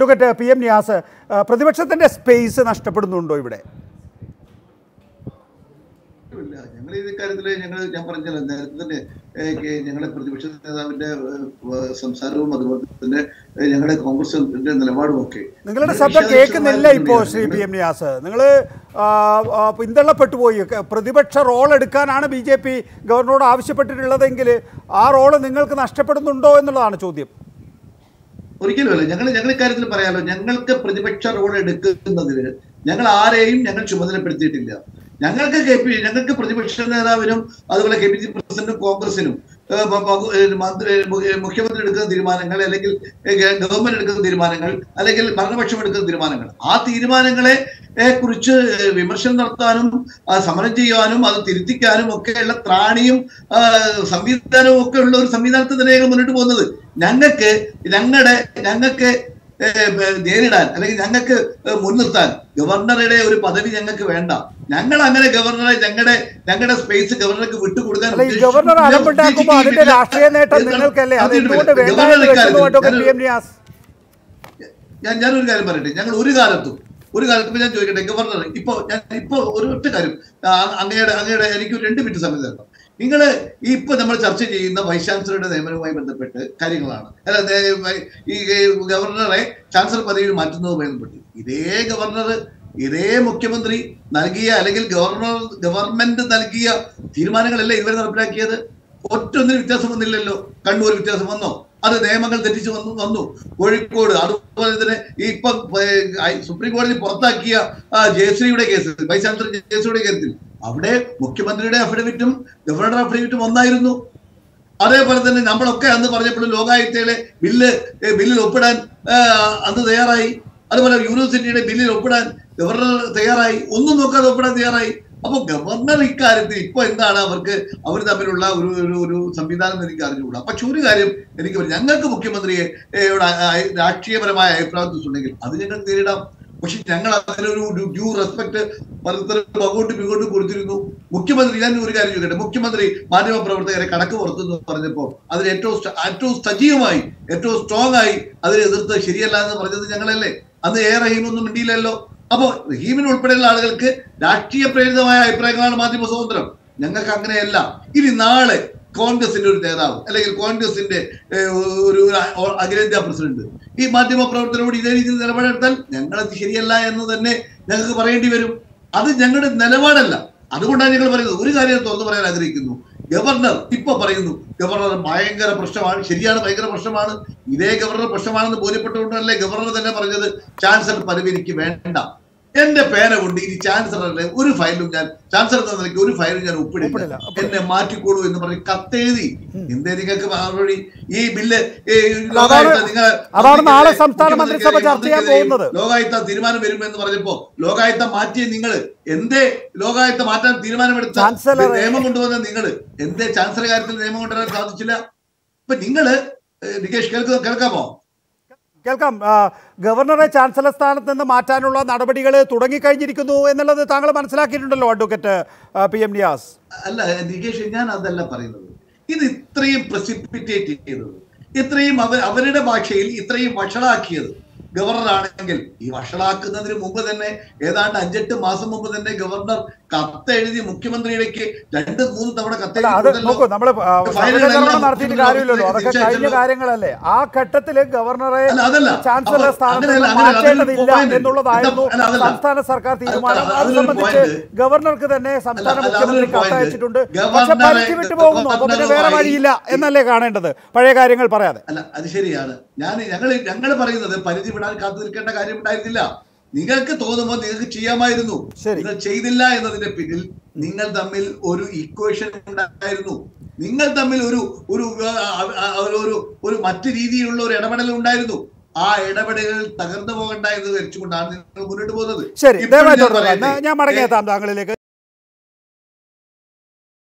Advocate P M Niyas ആ, പ്രതിപക്ഷത്തിന്റെ space നഷ്ടപ്പെടുന്നുണ്ടോ ഇവിടെ ഇല്ല ഞങ്ങൾ ഈ കാര്യത്തില് ഞങ്ങൾ ഞാൻ പറഞ്ഞല്ലോ നേരത്തെ തന്നെ ഏഹ്, കെ- ഞങ്ങളുടെ പ്രതിപക്ഷ നേതാവിന്റെ ഏഹ്, വ- സംസാരവും അതുപോലെ തന്നെ ഏഹ്, ഞങ്ങളുടെ കോൺഗ്രസിന്റെ നിലപാടും ഒക്കെ നിങ്ങളുടെ ശബ്ദം കേൾക്കുന്നില്ല ഇപ്പോൾ ശ്രീ പി എം നിയാസ് നിങ്ങൾ പിന്തള്ളപ്പെട്ടു പോയി ക- പ്രതിപക്ഷ റോൾ എടുക്കാനാണ് ബി ജെ പി ഗവർണറോട് ആവശ്യപ്പെട്ടിട്ടുള്ളതെങ്കിൽ ആ റോള് നിങ്ങൾക്ക് നഷ്ടപ്പെടുന്നുണ്ടോ എന്നുള്ളതാണ് ചോദ്യം ഒരിക്കലുമല്ല ഞങ്ങൾ ഞങ്ങൾ ഇക്കാര്യത്തിൽ പറയാലോ ഞങ്ങൾക്ക് പ്രതിപക്ഷ റോൾ എടുക്കുന്നതിന് ഞങ്ങൾ ആരെയും ഞങ്ങൾ ചുമതലപ്പെടുത്തിയിട്ടില്ല ഞങ്ങൾക്ക് കെ പി ഞങ്ങൾക്ക് പ്രതിപക്ഷ നേതാവിനും അതുപോലെ കെ പി സി പ്രസിഡന്റും കോൺഗ്രസിനും ഏഹ്, മ- മ- ഏഹ്, മന്ത്രി മു- ഏഹ്, മുഖ്യമന്ത്രി എടുക്കുന്ന തീരുമാനങ്ങൾ അല്ലെങ്കിൽ ഏഹ്, ഗ- ഗവൺമെന്റ് എടുക്കുന്ന തീരുമാനങ്ങൾ അല്ലെങ്കിൽ ഭരണപക്ഷം എടുക്കുന്ന തീരുമാനങ്ങൾ ആ തീരുമാനങ്ങളെ ഏഹ്, കുറിച്ച് ഏഹ്, വിമർശനം നടത്താനും ആ, സമരം ചെയ്യാനും അത് തിരുത്തിക്കാനും ഒക്കെയുള്ള ത്രാണിയും ആ, സംവിധാനവും ഒക്കെ ഉള്ള ഒരു സംവിധാനത്തിൽ തന്നെയാണ് മുന്നോട്ട് പോകുന്നത് ഞങ്ങൾക്ക് ഞങ്ങളുടെ ഞങ്ങൾക്ക് ഏഹ്, ഏഹ്, നേരിടാൻ അല്ലെങ്കിൽ ഞങ്ങൾക്ക് ഏഹ്, മുൻനിർത്താൻ ഗവർണറുടെ ഒരു പദവി ഞങ്ങൾക്ക് വേണ്ട ഞങ്ങൾ അങ്ങനെ ഗവർണറെ ഞങ്ങളുടെ ഞങ്ങളുടെ സ്പേസ് ഗവർണർക്ക് വിട്ടുകൊടുക്കാൻ അല്ല ഈ ഉദ്ദേശിച്ചു- ഗവർണർ അലമ്പുണ്ടാക്കുമ്പോൾ അതിന്റെ രാഷ്ട്രീയ നേട്ടം എന്താണ്? നിങ്ങൾക്കല്ലേ അത് അതിന് എന്തുകൊണ്ട് വേണ്ട ഗവർണർ എന്ന് വെക്കുന്നു ഇക്കാര്യത്തിൽ അഡ്വക്കേറ്റ് പി ഞാൻ- എം നിയാസ് ഞാൻ ഞാനൊരു കാര്യം പറയട്ടെ ഞങ്ങൾ ഒരു കാലത്തും ഒരു കാലത്തും ഞാൻ ചോദിക്കട്ടെ ഗവർണർ ഇപ്പൊ ഞാൻ ഇപ്പൊ ഒരു ഒറ്റ കാര്യം ആ, അങ്ങയുടെ അങ്ങയുടെ എനിക്ക് ഒരു രണ്ട് മിനിറ്റ് സമയം തരണം നിങ്ങൾ ഇപ്പൊ നമ്മൾ ചർച്ച ചെയ്യുന്ന വൈസ് ചാൻസലറുടെ നിയമനവുമായി ബന്ധപ്പെട്ട് കാര്യങ്ങളാണ് അല്ല നേ- വൈ- ഈ ഗവർണറെ ചാൻസലർ പദവിയിൽ മാറ്റുന്നതുമായി ബന്ധപ്പെട്ട് ഇതേ ഗവർണർ ഇതേ മുഖ്യമന്ത്രി നൽകിയ അല്ലെങ്കിൽ ഗവർണർ ഗവൺമെന്റ് നൽകിയ തീരുമാനങ്ങളല്ലേ ഇതുവരെ നടപ്പിലാക്കിയത് ഒറ്റൊന്നിനും വ്യത്യാസം വന്നില്ലല്ലോ കണ്ണൂർ വ്യത്യാസം വന്നോ അത് നിയമങ്ങൾ തെറ്റിച്ച് വന്നു വന്നു കോഴിക്കോട് അതുപോലെ തന്നെ ഈ ഇപ്പം ഏഹ്, ഐ- സുപ്രീം കോടതി പുറത്താക്കിയ ആ, ജയശ്രീയുടെ കേസ് വൈസ് ചാൻസലർ ജയശ്രീയുടെ കേസിൽ അവിടെ മുഖ്യമന്ത്രിയുടെ അഫിഡവിറ്റും ഗവർണറുടെ അഫിഡവിറ്റും ഒന്നായിരുന്നു അതേപോലെ തന്നെ നമ്മളൊക്കെ അന്ന് പറഞ്ഞപ്പോഴും ലോകായുക്തയിലെ ബില്ല് ഏഹ്, ബില്ലിൽ ഒപ്പിടാൻ ആഹ്, അന്ന് തയ്യാറായി അതുപോലെ യൂണിവേഴ്സിറ്റിയുടെ ബില്ലിൽ ഒപ്പിടാൻ ഗവർണർ തയ്യാറായി ഒന്നും നോക്കാതെ ഒപ്പിടാൻ തയ്യാറായി അപ്പൊ ഗവർണർ ഇക്കാര്യത്തിൽ ഇപ്പൊ എന്താണ് അവർക്ക് അവർ തമ്മിലുള്ള ഒരു ഒരു ഒരു സംവിധാനം എന്ന് എനിക്ക് അറിഞ്ഞുകൂടാ പക്ഷെ ഒരു കാര്യം എനിക്ക് പറയാം. ഞങ്ങൾക്ക് മുഖ്യമന്ത്രിയെ ഏഹ്, യോട് ആ- ആ- രാഷ്ട്രീയപരമായ അഭിപ്രായം ഉണ്ടെങ്കിൽ അത് ഞങ്ങൾ നേരിടാം പക്ഷെ ഞങ്ങൾ അതിനൊരു ഡ്യൂ റെസ്പെക്ട് പരസ്പരം അങ്ങോട്ടും ഇങ്ങോട്ടും കൊടുത്തിരുന്നു മുഖ്യമന്ത്രി ഞാൻ ഒരു കാര്യം ചോദിക്കട്ടെ മുഖ്യമന്ത്രി മാധ്യമ പ്രവർത്തകരെ കണക്ക് പുറത്തുനിന്ന് പറഞ്ഞപ്പോൾ അതിന് ഏറ്റവും സ്റ്റ- ഏറ്റവും സജീവമായി ഏറ്റവും സ്ട്രോങ് ആയി അതിനെ എതിർത്ത് ശരിയല്ല എന്ന് പറഞ്ഞത് ഞങ്ങളല്ലേ അന്ന് എ റഹീമൊന്നും മിണ്ടിയില്ലല്ലോ അപ്പോ റഹീമിന് ഉൾപ്പെടെയുള്ള ആളുകൾക്ക് രാഷ്ട്രീയ പ്രേരിതമായ അഭിപ്രായങ്ങളാണ് മാധ്യമ സ്വാതന്ത്ര്യം ഞങ്ങൾക്ക് അങ്ങനെയല്ല ഇനി നാളെ കോൺഗ്രസിന്റെ ഒരു നേതാവ് അല്ലെങ്കിൽ കോൺഗ്രസിന്റെ ഏഹ്, ഒരു ഒരു അഖിലേന്ത്യാ പ്രസിഡന്റ് ഈ മാധ്യമ പ്രവർത്തനോട് ഇതേ രീതിയിൽ നിലപാടെടുത്താൽ ഞങ്ങളത് ശരിയല്ല എന്ന് തന്നെ ഞങ്ങൾക്ക് പറയേണ്ടി വരും അത് ഞങ്ങളുടെ നിലപാടല്ല അതുകൊണ്ടാണ് ഞങ്ങൾ പറയുന്നത് ഒരു കാര്യം തുറന്നു പറയാൻ ആഗ്രഹിക്കുന്നു ഗവർണർ ഇപ്പൊ പറയുന്നു ഗവർണർ ഭയങ്കര പ്രശ്നമാണ് ശരിയാണ് ഭയങ്കര പ്രശ്നമാണ് ഇതേ ഗവർണർ പ്രശ്നമാണെന്ന് ബോധ്യപ്പെട്ടുകൊണ്ടല്ലേ ഗവർണർ തന്നെ പറഞ്ഞത് ചാൻസലർ പദവി എനിക്ക് വേണ്ട എന്റെ പേന കൊണ്ട് ഇനി ചാൻസലറുടെ ഒരു ഫയലും ഞാൻ ചാൻസലർ എന്ന നിലയ്ക്ക് ഒരു ഫയലും ഞാൻ ഒപ്പിടില്ല ഒപ്പിടില്ല. എന്നെ മാറ്റിക്കോളൂ എന്ന് പറഞ്ഞ് കത്തെഴുതി എന്തേ നിങ്ങൾക്ക് മറുപടി ഈ ബില്ല് ഈ അതാണ് ലോകായുക്ത നിങ്ങളെ അതാണ് നാളെ മന്ത്രിക്കെതിരെ, സംസ്ഥാന മന്ത്രിസഭ ചർച്ച ചെയ്യാൻ മന്ത്രിക്കെതിരെയും പോകുന്നത്. ലോകായുക്ത തീരുമാനം വരുമെന്ന് പറഞ്ഞപ്പോ ലോകായുക്ത മാറ്റിയ നിങ്ങൾ എന്തേ ലോകായുക്ത മാറ്റാൻ തീരുമാനമെടുത്ത ചാൻസലറെ- നിയമം കൊണ്ടുവന്ന നിങ്ങൾ എന്തേ ചാൻസലർ കാര്യത്തിൽ നിയമം കൊണ്ടുവരാൻ സാധിച്ചില്ല ഇപ്പൊ നിങ്ങള് ഏഹ്, നികേഷ് കേൾക്ക കേൾക്കാമോ കേൾക്കാം ആ, ഗവർണറെ ചാൻസലർ സ്ഥാനത്ത് നിന്ന് മാറ്റാനുള്ള നടപടികൾ തുടങ്ങിക്കഴിഞ്ഞിരിക്കുന്നു എന്നുള്ളത് താങ്കൾ മനസ്സിലാക്കിയിട്ടുണ്ടല്ലോ അഡ്വക്കേറ്റ് ആ, പി എം നിയാസ് അല്ല നികേഷ് ഞാൻ അതല്ല പറയുന്നത് ഇത് ഇത്രയും പ്രസിപ്പിറ്റേറ്റ് ചെയ്തത് ഇത്രയും അവ അവരുടെ ഭാഷയിൽ ഇത്രയും വഷളാക്കിയത് ഗവർണർ ആണെങ്കിൽ ഈ വഷളാക്കുന്നതിന് മുമ്പ് തന്നെ ഏതാണ്ട് അഞ്ചെട്ട് മാസം മുമ്പ് തന്നെ ഗവർണർ കത്തെഴുതി മുഖ്യമന്ത്രിയിലേക്ക് രണ്ട് മൂന്ന് തവണ അല്ല കത്തെഴുതി അത് കൊടുത്തല്ലോ. നോക്കൂ നമ്മള് ആ, ഫയലുകളെല്ലാം സമരപ്രകടനം നടത്തിയിട്ട് മുഖ്യമന്ത്രി കാര്യമില്ലല്ലോ അതൊക്കെ ഓഫീസിലേക്ക് കഴിഞ്ഞ തിരിച്ചയച്ചല്ലോ. കാര്യങ്ങളല്ലേ ആ ഘട്ടത്തില് ഗവർണറെ അല്ല, അതല്ല. ചാൻസലർ അപ്പൊ സ്ഥാനത്ത് അങ്ങനെയല്ല, നിന്ന് അങ്ങനെയല്ല, മാറ്റേണ്ടതില്ല അതിലൊരു point ഉണ്ട്. എന്നുള്ളതായിരുന്നു അല്ല, അതല്ല. സംസ്ഥാന സർക്കാർ തീരുമാനം അല്ല, അത് അതിലൊരു സംബന്ധിച്ച് point. ഗവർണർക്ക് തന്നെ സംസ്ഥാന അല്ല, മുഖ്യമന്ത്രി അതിലൊരു point. കത്തയച്ചിട്ടുണ്ട് പക്ഷെ ഗവർണറെ- പരിധി വിട്ടു പോകുന്നു അപ്പൊ പിന്നെ വേറെ ഗവർണറുമായി- വഴിയില്ല എന്നല്ലേ കാണേണ്ടത് പഴയ കാര്യങ്ങൾ പറയാതെ അല്ല അത് ശരിയാണ് ഞാൻ ഞങ്ങൾ ഞങ്ങൾ പറയുന്നത് പരിധി വിടാൻ കാത്തു നിൽക്കേണ്ട കാര്യം ഉണ്ടായിരുന്നില്ല നിങ്ങൾക്ക് തോന്നുമ്പോൾ നിങ്ങൾക്ക് ചെയ്യാമായിരുന്നു ശരി. നിങ്ങൾ ചെയ്തില്ല എന്നതിന്റെ പിന്നിൽ നിങ്ങൾ തമ്മിൽ ഒരു ഇക്വേഷൻ ഉണ്ടായിരുന്നു നിങ്ങൾ തമ്മിൽ ഒരു ഒരു ആ, ആ, ഒരു ഒരു ഒരു മറ്റു രീതിയിലുള്ള ഒരു ഇടപെടൽ ഉണ്ടായിരുന്നു ആ ഇടപെടലുകൾ തകർന്നു പോകണ്ട എന്ന് ധരിച്ചുകൊണ്ടാണ് നിങ്ങൾ മുന്നോട്ട് പോകുന്നത് ശരി ഇപ്പോഴും ദയവായി ഞാൻ തുടരുക പറയട്ടെ, ഞാൻ മടങ്ങിയെത്താം താങ്കളിലേക്ക്